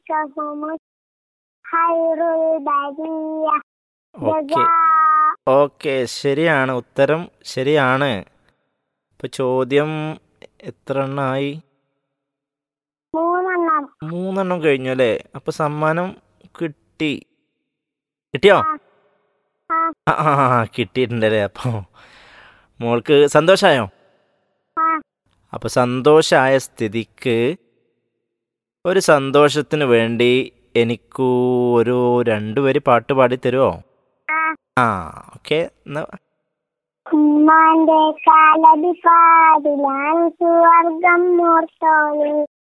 هم خير البرية okay جزاء okay ശരിയാണ് ഉത്തരം ശരിയാണ് ഇപ്പൊ ചോദ്യം എത്ര എണ്ണമായി മൂന്നെണ്ണം മൂന്നെണ്ണം കഴിഞ്ഞു അല്ലേ അപ്പൊ സമ്മാനം കിട്ടി കിട്ടിയോ ആ ആ ആ ആ, കിട്ടിയിട്ടുണ്ടല്ലേ അപ്പൊ മോൾക്ക് സന്തോഷായോ ആ അപ്പൊ സന്തോഷായ സ്ഥിതിക്ക് ഒരു സന്തോഷത്തിന് വേണ്ടി എനിക്കു ഒരു രണ്ടു വരി പാട്ട് പാടി തരുമോ ആ ആ ഓക്കെ എന്നാ ഉമ്മാന്റെ കാലടി പാടിലാണ് സ്വർഗം മോർത്തോളി